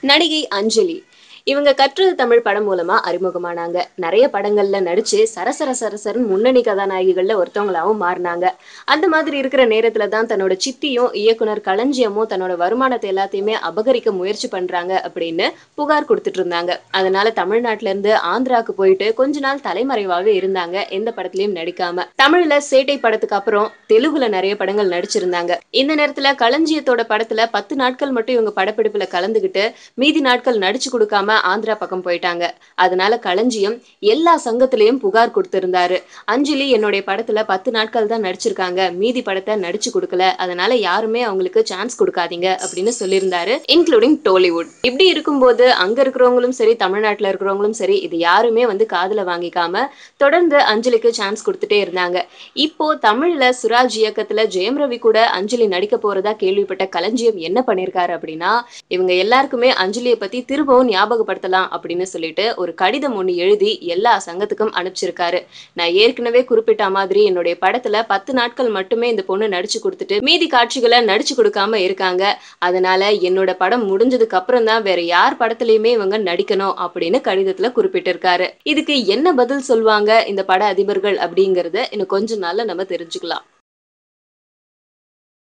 நடிகை அஞ்சலி இவங்க கற்றது தமிழ் படம் மூலமா அறிமுகமானாங்க நிறைய படங்கள்ல நடிச்சு சரசர சரசரன் முன்னணி கதாநாயகிகள்ல ஒருத்தவங்களாவும் மாறினாங்க அந்த மாதிரி இருக்கிற நேரத்துல தான் தன்னோட சித்தியும் இயக்குனர் களஞ்சியமும் தன்னோட வருமானத்தை எல்லாத்தையுமே அபகரிக்க முயற்சி பண்றாங்க அப்படின்னு புகார் கொடுத்துட்டு இருந்தாங்க அதனால தமிழ்நாட்டுல இருந்து ஆந்திராக்கு போயிட்டு கொஞ்ச நாள் தலைமறைவாகவே இருந்தாங்க எந்த படத்துலயும் நடிக்காம தமிழ்ல சேட்டை படத்துக்கு அப்புறம் தெலுங்குல நிறைய படங்கள் நடிச்சிருந்தாங்க இந்த நேரத்துல களஞ்சியத்தோட படத்துல பத்து நாட்கள் மட்டும் இவங்க படப்பிடிப்புல கலந்துகிட்டு மீதி நாட்கள் நடிச்சு கொடுக்காம ஆந்திரா பக்கம் போயிட்டாங்க அதனால களஞ்சியம் எல்லா சங்கத்திலையும் புகார் கொடுத்திருந்தாரு அஞ்சலி என்னுடைய படத்துல பத்து நாட்கள் தான் நடிச்சிருக்காங்க மீதி படத்தை நடிச்சு கொடுக்கல அதனால யாருமே அவங்களுக்கு சான்ஸ் கொடுக்காதீங்க அப்படின்னு சொல்லியிருந்தாரு இன்க்ளூடிங் டோலிவுட் இப்படி இருக்கும்போது அங்க இருக்கிறவங்களும் சரி தமிழ்நாட்டுல இருக்கிறவங்களும் சரி இது யாருமே வந்து காதுல வாங்கிக்காம தொடர்ந்து அஞ்சலிக்கு சான்ஸ் கொடுத்துட்டே இருந்தாங்க இப்போ தமிழ்ல சுராஜ் இயக்கத்துல ஜெயம் ரவி கூட அஞ்சலி நடிக்க போறதா கேள்விப்பட்ட களஞ்சியம் என்ன பண்ணிருக்காரு அப்படின்னா இவங்க எல்லாருக்குமே அஞ்சலியை பத்தி திரும்பவும் ஞாபகப்படுத்தலாம் அப்படின்னு சொல்லிட்டு ஒரு கடிதம் ஒண்ணு எழுதி எல்லா சங்கத்துக்கும் அனுப்பிச்சிருக்காரு நான் ஏற்கனவே குறிப்பிட்ட மாதிரி என்னுடைய படத்துல பத்து நாட்கள் மட்டுமே இந்த பொண்ணு நடிச்சு கொடுத்துட்டு மீதி காட்சிகளை நடிச்சு கொடுக்காம இருக்காங்க அதனால என்னோட படம் முடிஞ்சதுக்கு அப்புறம் தான் வேற யார் படத்துலயுமே இவங்க நடிக்கணும் அப்படின்னு கடிதத்துல குறிப்பிட்டிருக்காரு இதுக்கு என்ன பதில் சொல்வாங்க இந்த பட அதிபர்கள் அப்படிங்கறத இன்னும் கொஞ்ச நாள்ல நம்ம தெரிஞ்சுக்கலாம்